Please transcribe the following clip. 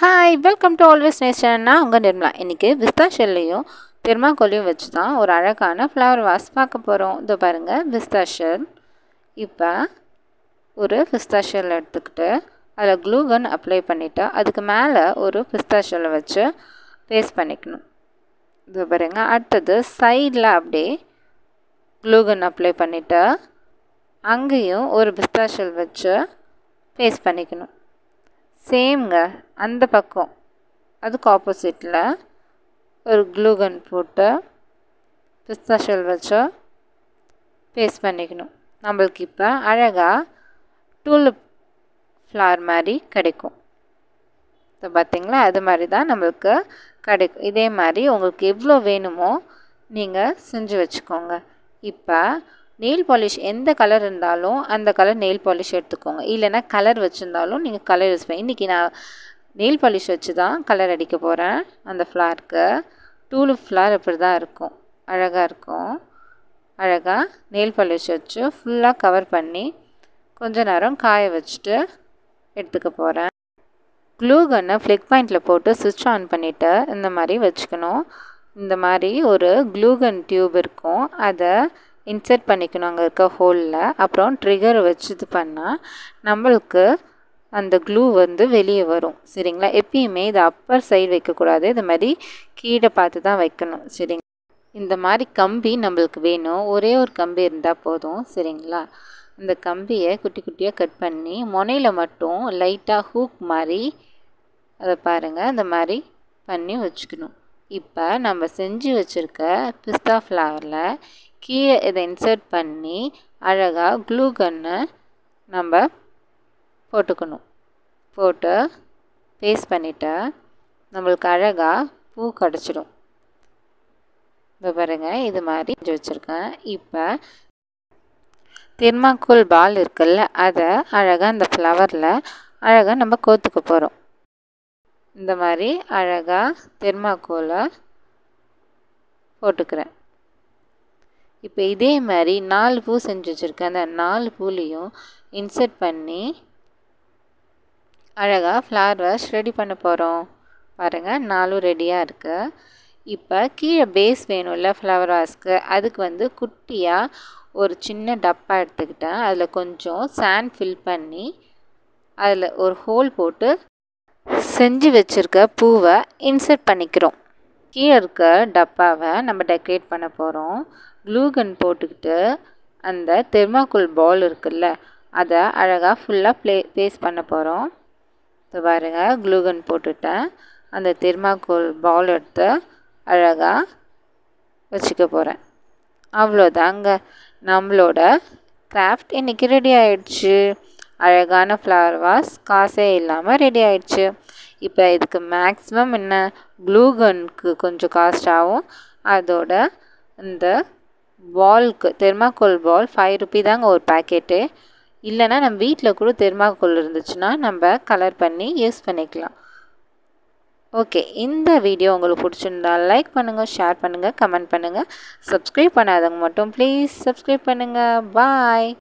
hi welcome to always nation நான் உங்கள் நிர்மலா இன்றைக்கி விஸ்தா ஷெல்லையும் தெர்மாக்கோலையும் வச்சு தான் ஒரு அழகான ஃப்ளவர் வாஸ் பார்க்க போகிறோம் இதோ பாருங்கள் விஸ்தா ஷெல் இப்போ ஒரு பிஸ்தா ஷெல் எடுத்துக்கிட்டு அதில் க்ளூகன் அப்ளை பண்ணிவிட்டு அதுக்கு மேலே ஒரு பிஸ்தா ஷெல்லை வச்சு பேஸ்ட் பண்ணிக்கணும் இதோ பாருங்கள் அடுத்தது சைடில் அப்படியே க்ளூகன் அப்ளை பண்ணிவிட்டு அங்கேயும் ஒரு பிஸ்தா ஷெல் வச்சு பேஸ்ட் பண்ணிக்கணும் சேம்ங்க அந்த பக்கம் அதுக்கு ஆப்போசிட்டில் ஒரு க்ளூகன் போட்டு பிஸ்தா ஷெல் வச்சு பேஸ்ட் பண்ணிக்கணும் நம்மளுக்கு இப்போ அழகாக டூலிப் ஃப்ளவர் மாதிரி கிடைக்கும் இப்போ பார்த்திங்களா அது மாதிரி தான் நம்மளுக்கு கிடைக்கும் இதே மாதிரி உங்களுக்கு எவ்வளோ வேணுமோ நீங்கள் செஞ்சு வச்சுக்கோங்க இப்போ நெயில் பாலிஷ் எந்த கலர் இருந்தாலும் அந்த கலர் நெயில் பாலிஷ் எடுத்துக்கோங்க இல்லைனா கலர் வச்சுருந்தாலும் நீங்கள் கலர் யூஸ் பண்ணி இன்றைக்கி நான் நெயில் பாலிஷ் வச்சு தான் கலர் அடிக்க போகிறேன் அந்த ஃப்ளாருக்கு டூலிப் ஃப்ளார் இப்படி தான் இருக்கும் அழகாக இருக்கும் அழகாக நெயில் பாலிஷ் வச்சு ஃபுல்லாக கவர் பண்ணி கொஞ்ச நேரம் காய வச்சுட்டு எடுத்துக்க போகிறேன் க்ளூ கன்னை ஃப்ளிக் பாயிண்டில் போட்டு சுவிட்ச் ஆன் பண்ணிவிட்டு இந்த மாதிரி வச்சுக்கணும் இந்த மாதிரி ஒரு க்ளூகன் டியூப் இருக்கும் அதை இன்சர்ட் பண்ணிக்கணும் அங்கே இருக்க ஹோலில் அப்புறம் ட்ரிகர் வச்சு இது பண்ணால் நம்மளுக்கு அந்த க்ளூ வந்து வெளியே வரும் சரிங்களா எப்பயுமே இது அப்பர் சைடு வைக்கக்கூடாது இது மாதிரி கீழே பார்த்து தான் வைக்கணும் சரிங்க இந்த மாதிரி கம்பி நம்மளுக்கு வேணும் ஒரே ஒரு கம்பி இருந்தால் போதும் சரிங்களா இந்த கம்பியை குட்டி குட்டியாக கட் பண்ணி முனையில் மட்டும் லைட்டாக ஹூக் மாதிரி அதை பாருங்கள் இந்த மாதிரி பண்ணி வச்சுக்கணும் இப்போ நம்ம செஞ்சு வச்சுருக்க பிஸ்தா ஃப்ளவரில் கீழே இதை இன்சர்ட் பண்ணி அழகாக க்ளூ கன்னை நம்ம போட்டுக்கணும் போட்டு பேஸ்ட் பண்ணிவிட்டு நம்மளுக்கு அழகாக பூ கிடச்சிடும் இப்போ பாருங்கள் இது மாதிரி செஞ்சு வச்சுருக்கேன் இப்போ தெர்மாக்கோல் பால் இருக்குல்ல அதை அழகாக அந்த ஃப்ளவரில் அழகாக நம்ம கோத்துக்க போகிறோம் இந்த மாதிரி அழகாக தெர்மாக்கோலை போட்டுக்கிறேன் இப்போ இதே மாதிரி நாலு பூ செஞ்சு வச்சுருக்கேன் அந்த நாலு பூலையும் இன்சர்ட் பண்ணி அழகாக ஃப்ளவர் வாஷ் ரெடி பண்ண போகிறோம் பாருங்கள் நாலும் ரெடியாக இருக்குது இப்போ கீழே பேஸ் வேணும்ல ஃப்ளவர் வாஷ்க்கு அதுக்கு வந்து குட்டியாக ஒரு சின்ன டப்பா எடுத்துக்கிட்டேன் அதில் கொஞ்சம் சாண்ட் ஃபில் பண்ணி அதில் ஒரு ஹோல் போட்டு செஞ்சு வச்சுருக்க பூவை இன்சர்ட் பண்ணிக்கிறோம் கீழே இருக்க டப்பாவை நம்ம டெக்கரேட் பண்ண போகிறோம் க்ளூகன் போட்டுக்கிட்டு அந்த தெர்மாக்கோல் பால் இருக்குல்ல அதை அழகாக ஃபுல்லாக ப்ளே பேஸ்ட் பண்ண போகிறோம் இப்போ பாருங்கள் க்ளூகன் போட்டுட்டேன் அந்த தெர்மாக்கோல் பால் எடுத்து அழகாக வச்சுக்க போகிறேன் அவ்வளோதாங்க நம்மளோட கிராஃப்ட் இன்றைக்கி ரெடி ஆயிடுச்சு அழகான ஃப்ளவர் வாஸ் காசே இல்லாமல் ரெடி ஆயிடுச்சு இப்போ இதுக்கு மேக்ஸிமம் என்ன க்ளூகனுக்கு கொஞ்சம் காஸ்ட் ஆகும் அதோட இந்த பால்க்கு தெர்மாக்கோல் பால் ஃபைவ் ருபி தாங்க ஒரு பேக்கெட்டு இல்லைனா நம்ம வீட்டில் கூட தெர்மாக்கோல் இருந்துச்சுன்னா நம்ம கலர் பண்ணி யூஸ் பண்ணிக்கலாம் ஓகே இந்த வீடியோ உங்களுக்கு பிடிச்சிருந்தா லைக் பண்ணுங்கள் ஷேர் பண்ணுங்கள் கமெண்ட் பண்ணுங்கள் சப்ஸ்கிரைப் பண்ணாதவங்க மட்டும் ப்ளீஸ் சப்ஸ்கிரைப் பண்ணுங்கள் பாய்